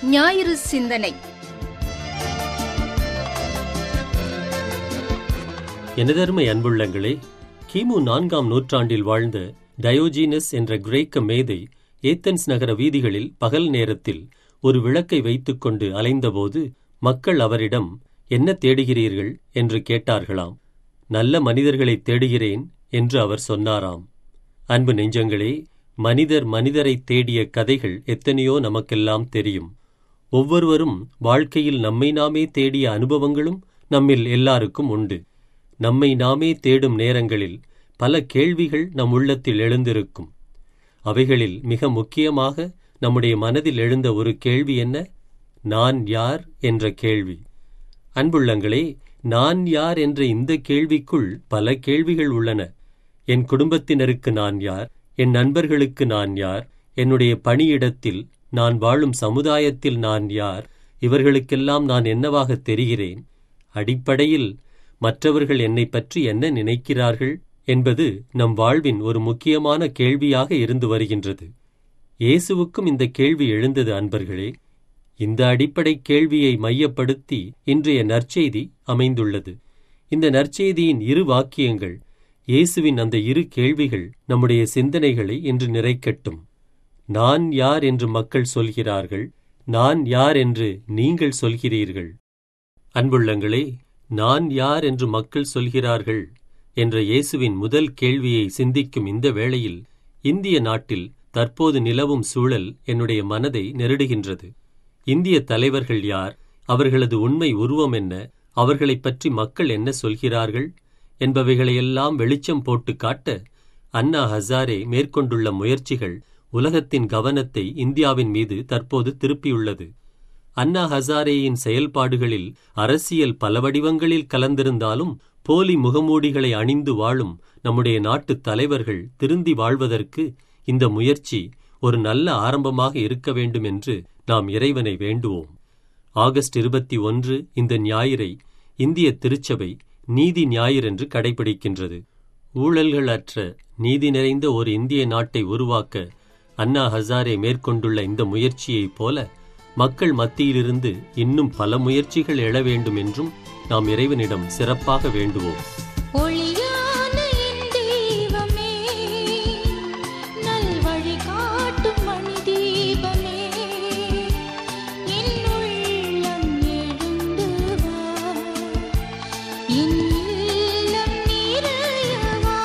ஞாயிறு சிந்தனை எனதருமை அன்புள்ளங்களே கிமு நான்காம் நூற்றாண்டில் வாழ்ந்த டயோஜீனஸ் என்ற கிரேக்க மேதை ஏத்தன்ஸ் நகர வீதிகளில் பகல் நேரத்தில் ஒரு விளக்கை வைத்துக்கொண்டு அலைந்தபோது மக்கள் அவரிடம் என்ன தேடுகிறீர்கள் என்று கேட்டார்களாம் நல்ல மனிதர்களைத் தேடுகிறேன் என்று அவர் சொன்னாராம் அன்பு நெஞ்சங்களே மனிதர் மனிதரைத் தேடிய கதைகள் எத்தனையோ நமக்கெல்லாம் தெரியும் ஒவ்வொருவரும் வாழ்க்கையில் நம்மை நாமே தேடிய அனுபவங்களும் நம்மில் எல்லாருக்கும் உண்டு நம்மை நாமே தேடும் நேரங்களில் பல கேள்விகள் நம் உள்ளத்தில் எழுந்திருக்கும் அவைகளில் மிக முக்கியமாக நம்முடைய மனதில் எழுந்த ஒரு கேள்வி என்ன நான் யார் என்ற கேள்வி அன்புள்ளங்களே நான் யார் என்ற இந்த கேள்விக்குள் பல கேள்விகள் உள்ளன என் குடும்பத்தினருக்கு நான் யார் என் நண்பர்களுக்கு நான் யார் என்னுடைய பணியிடத்தில் நான் வாழும் சமுதாயத்தில் நான் யார் இவர்களுக்கெல்லாம் நான் என்னவாக தெரிகிறேன் அடிப்படையில் மற்றவர்கள் என்னை பற்றி என்ன நினைக்கிறார்கள் என்பது நம் வாழ்வின் ஒரு முக்கியமான கேள்வியாக இருந்து வருகின்றது இயேசுவுக்கும் இந்த கேள்வி எழுந்தது அன்பர்களே இந்த அடிப்படை கேள்வியை மையப்படுத்தி இன்றைய நற்செய்தி அமைந்துள்ளது இந்த நற்செய்தியின் இரு வாக்கியங்கள் இயேசுவின் அந்த இரு கேள்விகள் நம்முடைய சிந்தனைகளை இன்று நிறைக்கட்டும் நான் யார் என்று மக்கள் சொல்கிறார்கள் நான் யார் என்று நீங்கள் சொல்கிறீர்கள் அன்புள்ளங்களே நான் யார் என்று மக்கள் சொல்கிறார்கள் என்ற இயேசுவின் முதல் கேள்வியை சிந்திக்கும் இந்த வேளையில் இந்திய நாட்டில் தற்போது நிலவும் சூழல் என்னுடைய மனதை நெருடுகின்றது இந்திய தலைவர்கள் யார் அவர்களது உண்மை உருவம் என்ன அவர்களைப் பற்றி மக்கள் என்ன சொல்கிறார்கள் என்பவைகளையெல்லாம் வெளிச்சம் போட்டு காட்ட அண்ணா ஹசாரே மேற்கொண்டுள்ள முயற்சிகள் உலகத்தின் கவனத்தை இந்தியாவின் மீது தற்போது திருப்பியுள்ளது அண்ணா ஹசாரேயின் செயல்பாடுகளில் அரசியல் பல வடிவங்களில் கலந்திருந்தாலும் போலி முகமூடிகளை அணிந்து வாழும் நம்முடைய நாட்டுத் தலைவர்கள் திருந்தி வாழ்வதற்கு இந்த முயற்சி ஒரு நல்ல ஆரம்பமாக இருக்க வேண்டும் என்று நாம் இறைவனை வேண்டுவோம் ஆகஸ்ட் இருபத்தி ஒன்று இந்த ஞாயிறை இந்திய திருச்சபை நீதி ஞாயிறு என்று கடைபிடிக்கின்றது ஊழல்கள் அற்ற நீதி நிறைந்த ஒரு இந்திய நாட்டை உருவாக்க அண்ணா ஹசாரே மேற்கொண்டுள்ள இந்த முயற்சியைப் போல மக்கள் மத்தியிலிருந்து இன்னும் பல முயற்சிகள் எழ வேண்டும் என்றும் நாம் இறைவனிடம் சிறப்பாக வேண்டுவோம் ஒளியான என் தெய்வமே நல்வழி காட்டும் மணி தீபமே என் உள்ளம் எழுந்து வா என் இல்லம் நிறைய வா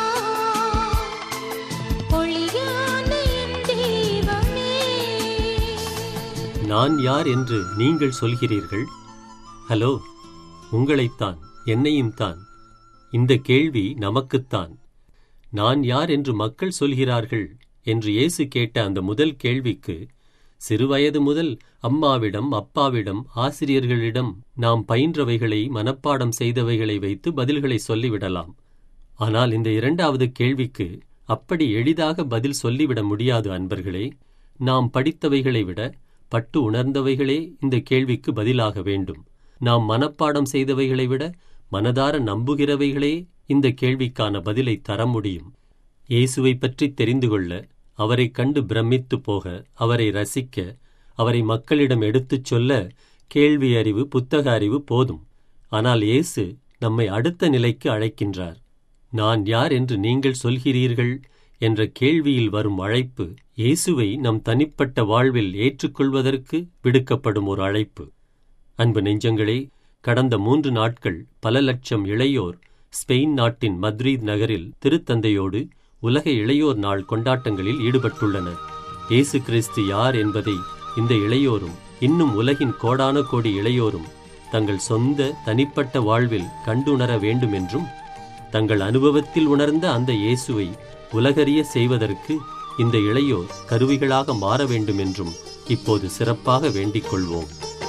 ஒளியான என் தெய்வமே நான் யார் என்று நீங்கள் சொல்கிறீர்கள் ஹலோ உங்களைத்தான் என்னையும் தான் இந்த கேள்வி நமக்குத்தான் நான் யார் என்று மக்கள் சொல்கிறார்கள் என்று இயேசு கேட்ட அந்த முதல் கேள்விக்கு சிறுவயது முதல் அம்மாவிடம் அப்பாவிடம் ஆசிரியர்களிடம் நாம் பயின்றவைகளை மனப்பாடம் செய்தவைகளை வைத்து பதில்களை சொல்லிவிடலாம் ஆனால் இந்த இரண்டாவது கேள்விக்கு அப்படி எளிதாக பதில் சொல்லிவிட முடியாது அன்பர்களே நாம் படித்தவைகளை விட பட்டு உணர்ந்தவைகளே இந்த கேள்விக்கு பதிலாக வேண்டும் நாம் மனப்பாடம் செய்தவைகளை விட மனதார நம்புகிறவைகளே இந்த கேள்விக்கான பதிலை தர முடியும் இயேசுவை பற்றி தெரிந்து கொள்ள அவரைக் கண்டு பிரமித்து போக அவரை ரசிக்க அவரை மக்களிடம் எடுத்துச் சொல்ல கேள்வி அறிவு புத்தக அறிவு போதும் ஆனால் இயேசு நம்மை அடுத்த நிலைக்கு அழைக்கின்றார் நான் யார் என்று நீங்கள் சொல்கிறீர்கள் என்ற கேள்வியில் வரும் அழைப்பு இயேசுவை நம் தனிப்பட்ட வாழ்வில் ஏற்றுக்கொள்வதற்கு விடுக்கப்படும் ஒரு அழைப்பு அன்பு நெஞ்சங்களே கடந்த மூன்று நாட்கள் பல லட்சம் இளையோர் ஸ்பெயின் நாட்டின் மத்ரீத் நகரில் திருத்தந்தையோடு உலக இளையோர் நாள் கொண்டாட்டங்களில் ஈடுபட்டுள்ளனர் இயேசு கிறிஸ்து யார் என்பதை இந்த இளையோரும் இன்னும் உலகின் கோடான கோடி இளையோரும் தங்கள் சொந்த தனிப்பட்ட வாழ்வில் கண்டுணர வேண்டும் என்றும் தங்கள் அனுபவத்தில் உணர்ந்த அந்த இயேசுவை உலகறிய செய்வதற்கு இந்த இளையோர் கருவிகளாக மாற வேண்டும் என்றும் இப்போது சிறப்பாக வேண்டிக் கொள்வோம்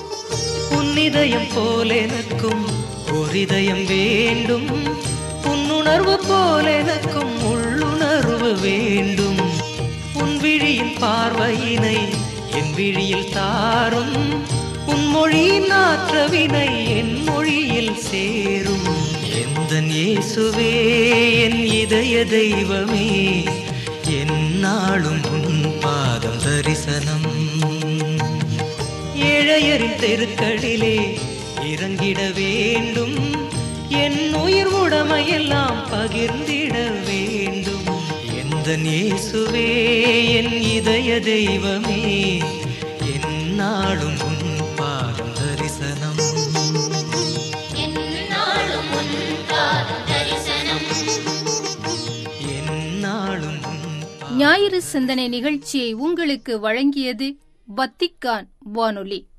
உன்னிதயம் போல எனக்கும் ஒரு இதயம் வேண்டும் உன்னுணர்வு போல எனக்கும் உள்ளுணர்வு வேண்டும் உன் விழியின் பார்வையினை என் விழியில் தாரும் உன் மொழியின் ஆற்றவினை என் மொழியில் சேரும் எந்த இயேசுவே என் இதய தெய்வமே என்னாலும் உன் பாதம் தரிசனம் ஏழை தெருக்களிலே இறங்கிட வேண்டும் என் உயிர் உடமையெல்லாம் பகிர்ந்திட வேண்டும் எந்த இயேசுவே என் இதய தெய்வமே என்னாலும் உன் பாதம் தரிசனம் என்னாலும் உன் பாதம் தரிசனம் என்னாலும் உன் பாதம் ஞாயிறு சிந்தனை நிகழ்ச்சியை உங்களுக்கு வழங்கியது வத்திக்கான் வானொலி